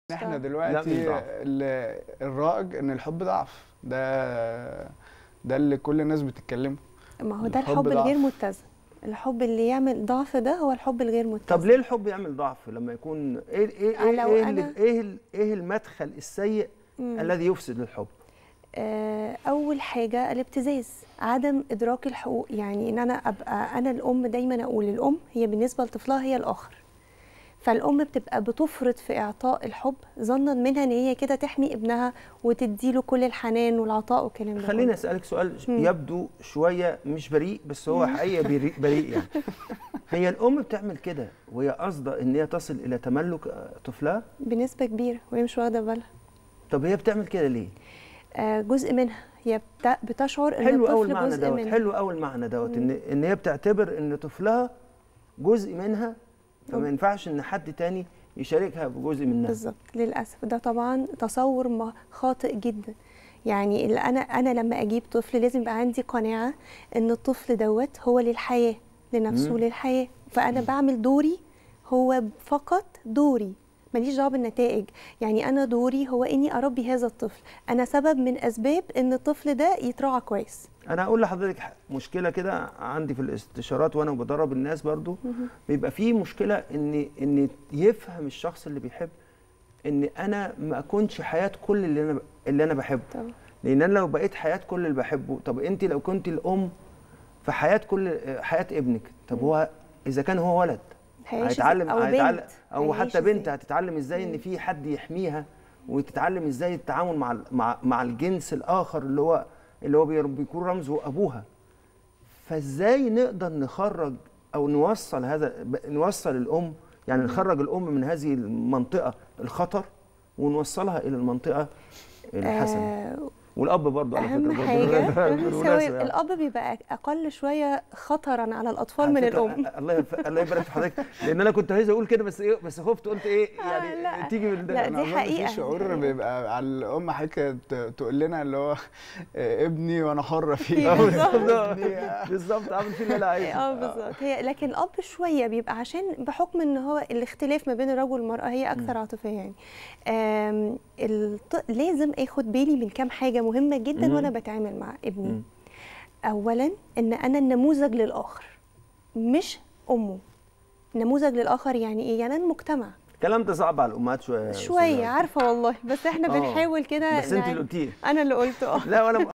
احنا لا، دلوقتي مش ضعف. ال- الرائج ان الحب ضعف ده ده اللي كل الناس بتتكلمه ما هو ده الحب الحب الغير ضعف. متزن الحب اللي يعمل ضعف ده هو الحب الغير متزن طب ليه الحب يعمل ضعف لما يكون ايه ايه ايه لو ايه, أنا- اللي- ايه, ال- ايه المدخل السيء مم. الذي يفسد الحب آه، اول حاجه الابتزاز عدم ادراك الحقوق يعني ان انا ابقى انا الام دايما اقول الام هي بالنسبه لطفلها هي الاخر فالام بتبقى بتفرط في اعطاء الحب ظنا منها ان هي كده تحمي ابنها وتديله كل الحنان والعطاء والكلام ده خليني كله. اسالك سؤال مم. يبدو شويه مش بريء بس هو حقيقه بريء, بريء يعني هي الام بتعمل كده وهي قاصده ان هي تصل الى تملك آه، طفلها بنسبه كبيره وهي مش واخده بالها طب هي بتعمل كده ليه آه، جزء منها هي بت- بتشعر ان حلو قوي الطفل المعنى جزء دوت منها حلو قوي المعنى دوت ان ان هي بتعتبر ان طفلها جزء منها فما ينفعش ان حد تاني يشاركها بجزء منها بالظبط للاسف ده طبعا تصور ما- خاطئ جدا يعني اللي انا انا لما اجيب طفل لازم يبقى عندي قناعه ان الطفل دوت هو للحياه لنفسه مم. للحياه فانا بعمل دوري هو فقط دوري ماليش دعوه بالنتائج يعني انا دوري هو اني اربي هذا الطفل انا سبب من اسباب ان الطفل ده يتراعى كويس انا هقول لحضرتك ح- مشكله كده عندي في الاستشارات وانا بدرب الناس برضو بيبقى في مشكله ان ان يفهم الشخص اللي بيحب ان انا ما اكونش حياه كل اللي انا ب- اللي انا بحبه طبعا لان انا لو بقيت حياه كل اللي بحبه طب انت لو كنت الام في حياه كل حياه ابنك طب هو اذا كان هو ولد هيعيش هيتعلم إزاي؟ أو هيتعلم بنت. او هيعيش حتى بنت إزاي؟ هتتعلم ازاي ان في حد يحميها وتتعلم ازاي التعامل مع ال- مع مع الجنس الاخر اللي هو اللي هو بير- بيكون رمزه ابوها فازاي نقدر نخرج او نوصل هذا ب- نوصل الام يعني نخرج الام من هذه المنطقه الخطر ونوصلها الى المنطقه الحسنه آه والاب برضه على اهم فكره حاجه برضه بالمناسبة سواء يعني. الاب بيبقى اقل شويه خطرا على الاطفال على من فكرة الام الله يف... الله يبارك في حضرتك لان انا كنت عايز اقول كده بس ايه بس خفت قلت ايه آه، يعني لا. تيجي من ده لا، أنا دي أظن حقيقة. في شعور بيبقى على الام حاجه ت- تقول لنا اللي هو آه، ابني وانا حره فيه آه، بالظبط. بالظبط بالظبط عامل فيه اللي انا عايزه اه بالظبط هي لكن الاب شويه بيبقى عشان بحكم ان هو الاختلاف ما بين الرجل والمراه هي اكثر عاطفيه يعني آم، الط... لازم اخد بالي من كام حاجه مهمه جدا مم. وانا بتعامل مع ابني مم. اولا ان انا النموذج للاخر مش امه نموذج للاخر يعني ايه يعني انا المجتمع الكلام ده صعب على الامهات شويه يا أستاذة شويه هايدي. عارفه والله بس احنا آه. بنحاول كده بس انت نع- اللي قلتيه انا اللي قلته اه لا وانا